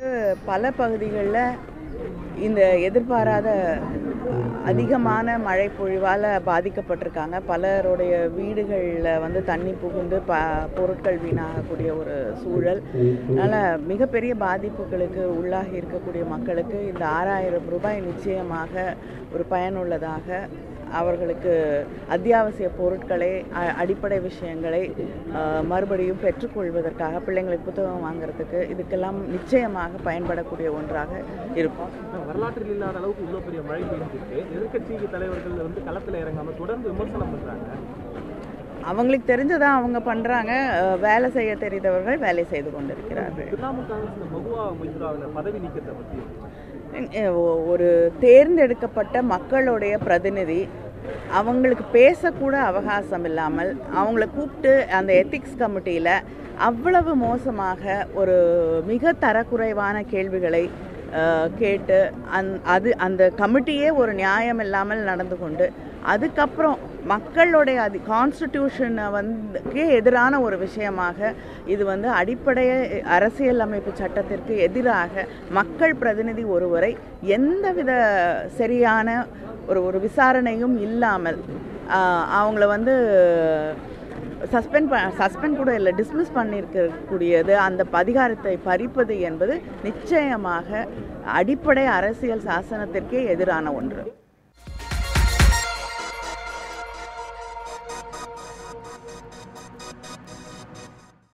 பல பகுதிகளில் இந்த எதிர்பாராத அதிகமான மழை பொழிவால் பாதிக்கப்பட்டிருக்காங்க பலருடைய வீடுகளில் வந்து தண்ணி புகுந்து ப பொருட்கள் வீணாகக்கூடிய ஒரு சூழல் அதனால் மிகப்பெரிய பாதிப்புகளுக்கு உள்ளாகி இருக்கக்கூடிய மக்களுக்கு இந்த ஆறாயிரம் ரூபாய் நிச்சயமாக ஒரு பயனுள்ளதாக அவர்களுக்கு அத்தியாவசிய பொருட்களை அ- அடிப்படை விஷயங்களை அஹ், மறுபடியும் பெற்றுக்கொள்வதற்காக பிள்ளைங்களுக்கு புத்தகம் வாங்குறதுக்கு இதுக்கெல்லாம் நிச்சயமாக பயன்படக்கூடிய ஒன்றாக இருக்கும் வரலாற்றில் இல்லாத அளவுக்கு இவ்வளவு பெரிய மழை பெய்ஞ்சிருக்கு எதிர்க்கட்சி தலைவர்கள் வந்து களத்துல இறங்காம தொடர்ந்து விமர்சனம் பண்றாங்க அவங்களுக்கு தெரிஞ்சதை அவங்க பண்ணுறாங்க வேலை செய்ய தெரிந்தவர்கள் வேலை செய்து கொண்டிருக்கிறார்கள் திரிணாமுல் காங்கிரஸ் இந்த மகுவா மொய்த்ராவில் பதவி நீக்கத்தை பத்தி அஹ் ஒ- ஒரு தேர்ந்தெடுக்கப்பட்ட மக்களுடைய பிரதிநிதி அவங்களுக்கு பேசக்கூட அவகாசம் இல்லாமல் அவங்கள கூப்பிட்டு அந்த எத்திக்ஸ் கமிட்டியில் அவ்வளவு மோசமாக ஒரு மிக தரக்குறைவான கேள்விகளை அஹ், கேட்டு அந் அது அந்த கமிட்டியே ஒரு நியாயம் இல்லாமல் நடந்து கொண்டு அதுக்கப்புறம் மக்களுடைய அது கான்ஸ்டிடியூஷனை வந்து எதிரான ஒரு விஷயமாக இது வந்து அடிப்படை அரசியல் அமைப்பு சட்டத்திற்கு எதிராக மக்கள் பிரதிநிதி ஒருவரை எந்தவித சரியான ஒரு ஒரு விசாரணையும் இல்லாமல் ஆஹ், அவங்கள வந்து சஸ்பெண்ட் ப சஸ்பெண்ட் கூட இல்லை டிஸ்மிஸ் பண்ணியிருக்கக்கூடியது அந்த அதிகாரத்தை பறிப்பது என்பது நிச்சயமாக அடிப்படை அரசியல் சாசனத்திற்கே எதிரான ஒன்று